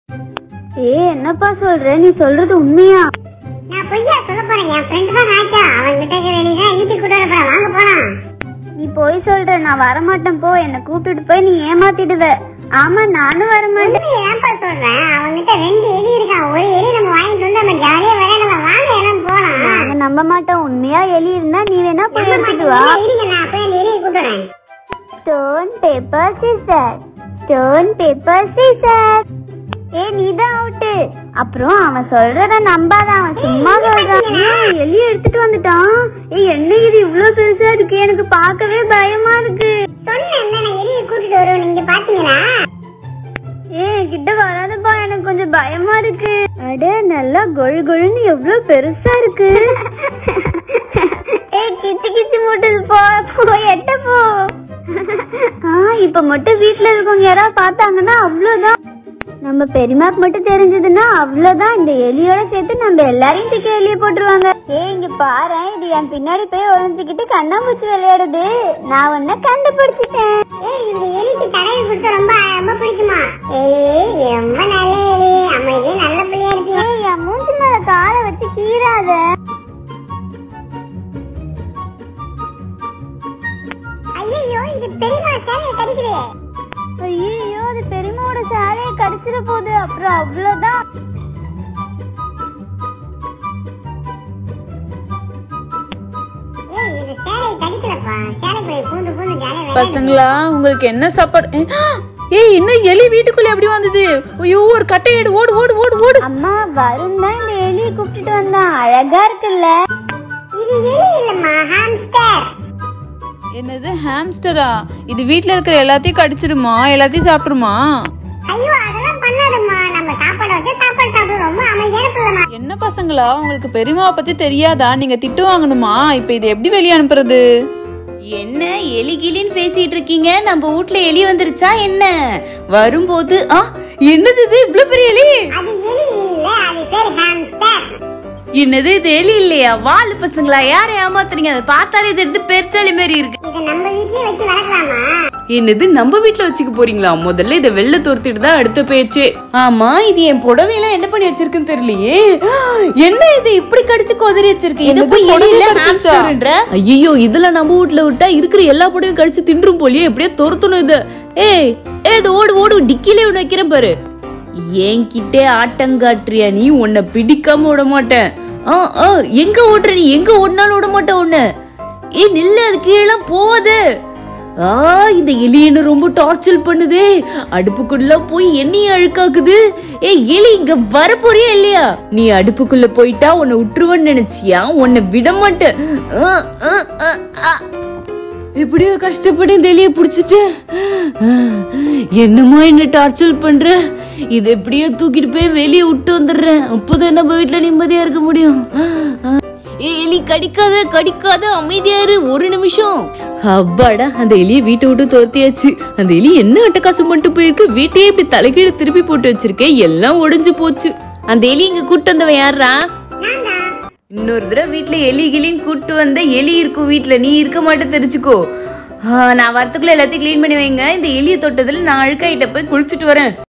ஏ என்னப்பா சொல்ற நீ சொல்றது உண்மையா நான் பொய்யா சொல்ல போறேன் என் ஃப்ரெண்ட் தான் ராஜா அவன் கிட்ட வேண்டியதான் வீட்டுக்கு கூட்டு வர போறேன் வாங்க போலாம் நீ போய் சொல்ற நான் வரமாட்டேன் போ என்ன கூப்பிட்டுட்டு போய் நீ ஏமாத்திடுவ ஆமா நானும் வரமாட்டேன் உண்மையை ஏன்பா சொல்றேன் அவன்கிட்ட ரெண்டு எலி இருக்கான் ஒரு எலி நம்ம வாங்கிட்டு வந்து நம்ம ஜாலியா விளையாடலாம் வாங்க எல்லாம் போலாம் நாங்க நம்ப மாட்டோம் உண்மையா எலி இருந்தா நீ வேணா போய் நம்ப எடுத்துட்டு வா மாட்டீங்களா? இருங்க நான் போய் அந்த எலியை கூட்டு வரேன் stone paper scissor stone paper scissor ஏ நீதான் அவுட்டு அப்புறம் அவன் சொல்றத நம்பாத அவன் சும்மா சொல்றான் ஏய், எலிய எடுத்துட்டு வந்துட்டான் ஏய் என்ன இது இவ்ளோ பெருசா இருக்கு எனக்கு பார்க்கவே பயமா இருக்கு சொன்னேன் நான் எலியை கூட்டிட்டு வருவேன் நீங்க பாத்தீங்களா ஏய் கிட்ட வராதப்பா எனக்கு கொஞ்சம் பயமா இருக்கு அட நல்லா கொழு கொழுன்னு எவ்வளவு பெருசா இருக்கு ஏய் கிச்சு கிச்சு மூட்டுது போ போ எட்ட போ ஆ இப்ப மட்டும் வீட்ல இருக்கவங்க யாராவது பார்த்தாங்கன்னா அவ்வளவுதான் நம்ம பெரியமாக்கு மட்டும் தெரிஞ்சதுன்னா அவ்வளவுதான் இந்த எலியோட சேர்த்து நம்ம எல்லாரையும் தூக்கி வெளியே போட்டுருவாங்க ஏய் இங்க பாரு இது என் பின்னாடி போய் ஒளிஞ்சுக்கிட்டு கண்ணாமூச்சி விளையாடுது நான் உன்ன கண்டுபிடிச்சிட்டேன் ஏய் இந்த எலிக்கு தடவை கொடுத்தா ரொம்ப ரொம்ப பிடிக்குமா ஏய் ரொம்ப நல்ல எலி அமைதியே நல்ல பிள்ளையா இருக்கு ஏய் என் மூஞ்சி மேல காலை வச்சு கீறாத ஐயோ இது பெரியமா சேலையை கடிக்குது ஐயோ அது பெரியமாவோட சாலையை கடிச்சிட போகுது அப்புறம் அவ்வளவுதான் ஏய் இது சேலையை கடிக்கலப்பா சேலைக்குள்ள பூந்து பூந்து ஜாலியா விளையாடு. பசங்களா உங்களுக்கு என்ன சாப்பாடு ஏ, ஏய் என்ன எலி வீட்டுக்குள்ள எப்படி வந்தது ஐயோ ஒரு கட்டையேடு ஓடு ஓடு ஓடு ஓடு அம்மா வரும் தான் இந்த எலியை கூப்பிட்டுட்டு வந்தான் அழகா இருக்குல்ல இது எலி இல்லம்மா ஹாம்ஸ்டர் என்னது ஹாம்ஸ்டரா இது வீட்ல இருக்கிற எல்லாத்தையும் கடிச்சிடுமா எல்லாத்தையும் சாப்பிடுமா ஐயோ அதெல்லாம் பண்ணாதம்மா நம்ம சாப்பாடு வச்சு சாப்பாடு சாப்பிடுவோம் ரொம்ப அமைதியான பிள்ளைமா என்ன பசங்களா உங்களுக்கு பெரியமாவை பத்தி தெரியாதா நீங்க திட்டு வாங்கணுமா இப்ப இது எப்படி வெளியே அனுப்புறது என்ன எலி கிளின்னு பேசிட்டு இருக்கீங்க நம்ம வீட்ல எலி வந்துருச்சா என்ன வரும்போது ஆ என்னது இது இவ்வளவு பெரிய எலி அது எலி இல்ல அது பேர் ஹாம்ஸ்டர் என்னது இது எலி இல்லையா வாலு பசங்களா யாரை ஏமாத்துறீங்க அதை பார்த்தாலே தெரிஞ்சு பெருச்சாலி மாதிரி இருக்கு இதை நம்ம வீட்லயே வச்சு வளர்க்கலாமா என்னது நம்ம வீட்ல வச்சுக்க போறீங்களா முதல்ல இதை வெளில துரத்திட்டு தான் அடுத்த பேச்சு ஆமா இது என் புடவையெல்லாம் என்ன பண்ணி வச்சிருக்குன்னு தெரியலையே என்ன இது இப்படி கடிச்சு கொதறி வச்சிருக்கு இது என்னது, போய் எலி இல்ல புடவை கடிச்சிச்சா? hamsterன்ற? ஐயோ இதுல நம்ம வீட்ல விட்டா இருக்கிற எல்லா புடவையும் கடிச்சு தின்றும் போலியே எப்படியே துரத்தணும் இது ஏய் ஏய் இது ஓடு ஓடு டிக்கிலே ஒன்று வைக்கிறேன் பாரு என்கிட்டே ஆட்டங்காட்டுறியா நீ உன்னை பிடிக்காம விட மாட்டேன் ஆ ஆ எங்க ஓடுற நீ எங்க ஓடினாலும் விட மாட்டேன் உன்னை ஏய் நில்லு அது கீழே போவாது ஆ இந்த எலி என்ன ரொம்ப டார்ச்சர் பண்ணுதே அடுப்புக்குள்ள போய் எண்ணெய் அழுக்காக்குது ஏய் எலி இங்க வர போறியா இல்லையா நீ அடுப்புக்குள்ள போயிட்டா உன்னை விட்டுருவன்னு நினைச்சியா உன்னை விட மாட்டேன் ஆ, ஆ, ஆ, ஆ. எப்படியோ கஷ்டப்பட்டு இந்த எலியை பிடிச்சிட்டேன் என்னமோ என்ன டார்ச்சர் பண்ற இது எப்படியோ தூக்கிட்டு போய் வெளியே விட்டு வந்துடுறேன் அப்போதான் நம்ம வீட்டுல நிம்மதியா இருக்க முடியும் ஏய், எலி கடிக்காத கடிக்காத அமைதியா இரு ஒரு நிமிஷம் அப்பாடா அந்த எலியை வீட்டை விட்டு துரத்தியாச்சு அந்த எலி என்ன அட்டகாசம் பண்ணிட்டு போயிருக்கு வீட்டையே இப்படி தலைகீழ திருப்பி போட்டு வச்சிருக்கேன் எல்லாம் உடைஞ்சு போச்சு அந்த எலி இங்க கூட்டு வந்தவன் யாரா இன்னொரு தடவை வீட்ல எலி கிளின்னு கூட்டு வந்த எலி இருக்கும் வீட்ல நீ இருக்க மாட்டே தெரிஞ்சுக்கோ ஆ, நான் வரத்துக்குள்ள எல்லாத்தையும் க்ளீன் பண்ணி வைங்க இந்த எலியை தொட்டதுல நான் அழுக்காயிட்ட போய் குளிச்சுட்டு வரேன்